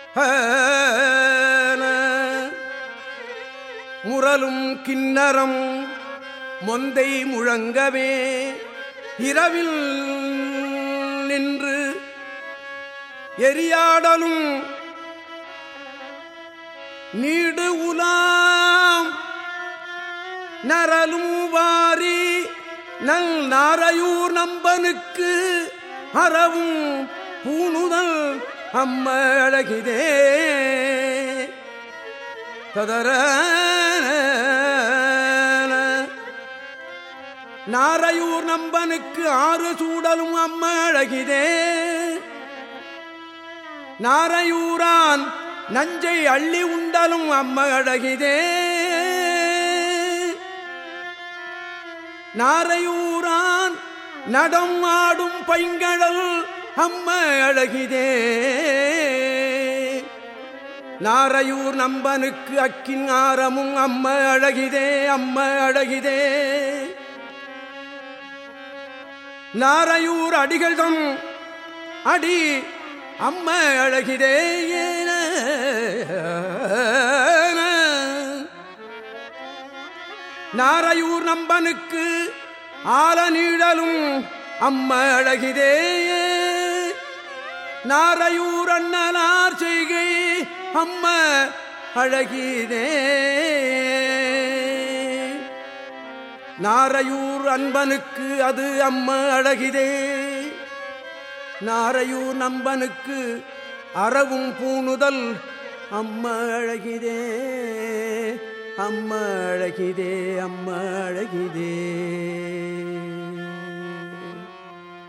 முரலும் கிண்ணறம் மொந்தை முழங்கவே இரவில் நின்று எரியாடலும் நீடு உலாம் நரலும் வாரி நல் நாரையூர் நம்பனுக்கு அறவும் பூணுதல் அம்ம அழகிதே ததர நாரையூர் நம்பனுக்கு ஆறு சூடலும் அம்ம அழகிதே நாரையூரான் நஞ்சை அள்ளி உண்டலும் அம்ம அழகிதே நாரையூரான் நடம் ஆடும் பைங்கடல் அம்ம அழகிதே நாரையூர் நம்பனுக்கு அக்கின் ஆரமும் அம்ம அழகிதே அம்ம அழகிதே நாரையூர் அடிகள்தம் அடி அம்ம அழகிதே ஏன நாரையூர் நம்பனுக்கு ஆல நீழலும் அம்ம அழகிதே நாரையூர் அண்ணலார் செய்கை அம்ம அழகிதே நாரையூர் அன்பனுக்கு அது அம்ம அழகிதே நாரையூர் நம்பனுக்கு அறவும் பூணுதல் அம்ம அழகிதே அம்ம அழகிதே அம்ம அழகிதே